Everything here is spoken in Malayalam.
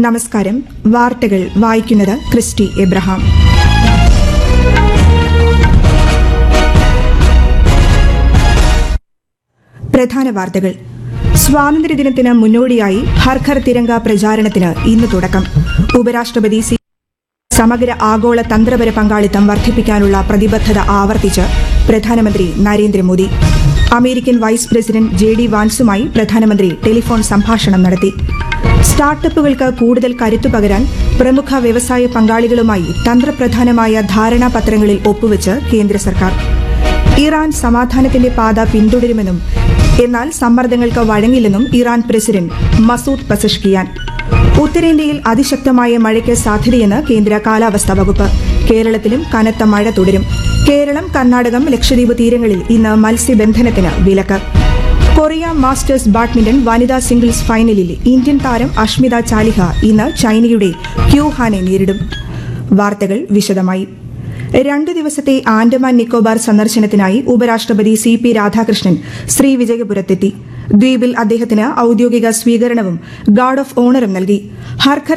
നമസ്കാരം വാർത്തകൾ വായിക്കുന്നത് ക്രിസ്റ്റി എബ്രഹാം പ്രധാന വാർത്തകൾ സ്വാതന്ത്ര്യദിനത്തിന് മുന്നോടിയായി ഹർ ഘർ തിരങ്ക പ്രചാരണത്തിന് ഇന്ന് തുടക്കം ഉപരാഷ്ട്രപതി സി സമഗ്ര ആഗോള തന്ത്രപര പങ്കാളിത്തം വർദ്ധിപ്പിക്കാനുള്ള പ്രതിബദ്ധത ആവർത്തിച്ച് പ്രധാനമന്ത്രി Narendra Modi American vice president J D വാൻസുമായി പ്രധാനമന്ത്രി ടെലിഫോൺ സംഭാഷണം നടത്തി സ്റ്റാർട്ടപ്പുകൾക്ക് കൂടുതൽ കരുത്തു പകരാൻ പ്രമുഖ വ്യവസായ പങ്കാളികളുമായി തന്ത്രപ്രധാനമായ ധാരണാപത്രങ്ങളിൽ ഒപ്പുവെച്ച് കേന്ദ്ര സർക്കാർ ഇറാൻ സമാധാനത്തിന്റെ പാത പിന്തുടരുമെന്നും എന്നാൽ സമ്മർദ്ദങ്ങൾക്ക് വഴങ്ങില്ലെന്നും ഇറാൻ പ്രസിഡന്റ് മസൂദ് പസഷ്കിയാൻ ഉത്തരേന്ത്യയിൽ അതിശക്തമായ മഴയ്ക്ക് സാധ്യതയെന്ന് കേന്ദ്ര കാലാവസ്ഥാ വകുപ്പ് കേരളത്തിലും കനത്ത മഴ തുടരും കേരളം കർണാടകം ലക്ഷദ്വീപ് തീരങ്ങളിൽ ഇന്ന് മത്സ്യബന്ധനത്തിന് വിലക്ക് കൊറിയ മാസ്റ്റേഴ്സ് ബാഡ്മിന്റൺ വനിതാ സിംഗിൾസ് ഫൈനലിൽ ഇന്ത്യൻ താരം അഷ്മിത ചാലിഹ ഇന്ന് ചൈനയുടെ ക്യൂഹാനെ നേരിടും വാർത്തകൾ വിശദമായി രണ്ടു ദിവസത്തെ ആൻഡമാൻ നിക്കോബാർ സന്ദർശനത്തിനായി ഉപരാഷ്ട്രപതി സി പി രാധാകൃഷ്ണൻ ശ്രീവിജയപുരത്തെത്തി ദ്വീപിൽ അദ്ദേഹത്തിന് ഔദ്യോഗിക സ്വീകരണവും ഗാർഡ് ഓഫ് ഓണറും നൽകി ഹർഘർ